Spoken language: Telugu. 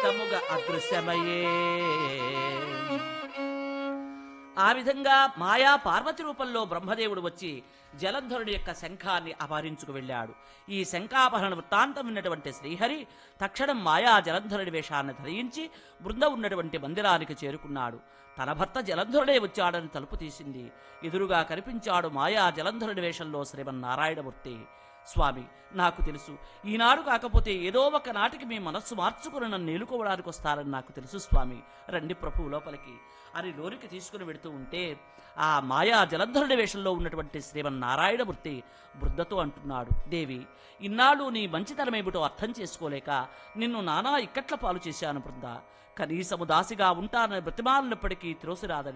రహితముగా అదృశ్యమయ్యే ఆ విధంగా మాయా పార్వతి రూపంలో బ్రహ్మదేవుడు వచ్చి జలంధరుడి యొక్క శంఖాన్ని అపహరించుకు వెళ్ళాడు ఈ శంఖాపహరణ వృత్తాంతం విన్నటువంటి శ్రీహరి తక్షణం మాయా జలంధరుడి వేషాన్ని ధరించి బృంద ఉన్నటువంటి మందిరానికి చేరుకున్నాడు తన భర్త జలంధరుడే వచ్చాడని తలుపు తీసింది ఎదురుగా కనిపించాడు మాయా జలంధరుడి వేషంలో శ్రీమన్నారాయణమూర్తి స్వామి నాకు తెలుసు ఈనాడు కాకపోతే ఏదో ఒక నాటికి మీ మనస్సు మార్చుకుని నన్ను ఏలుకోవడానికి వస్తారని నాకు తెలుసు స్వామి రండి ప్రభువు లోపలికి అని లోనికి తీసుకుని వెడుతూ ఉంటే ఆ మాయా జలంధరుడి వేషంలో ఉన్నటువంటి శ్రీమన్నారాయణమూర్తి బృద్ధతో అంటున్నాడు దేవి ఇన్నాళ్ళు నీ మంచితనమేమిటో అర్థం చేసుకోలేక నిన్ను నానా ఇక్కట్ల పాలు చేశాను బృంద కనీసము దాసిగా ఉంటానని బ్రతిమాలినప్పటికీ త్రోసిరాదని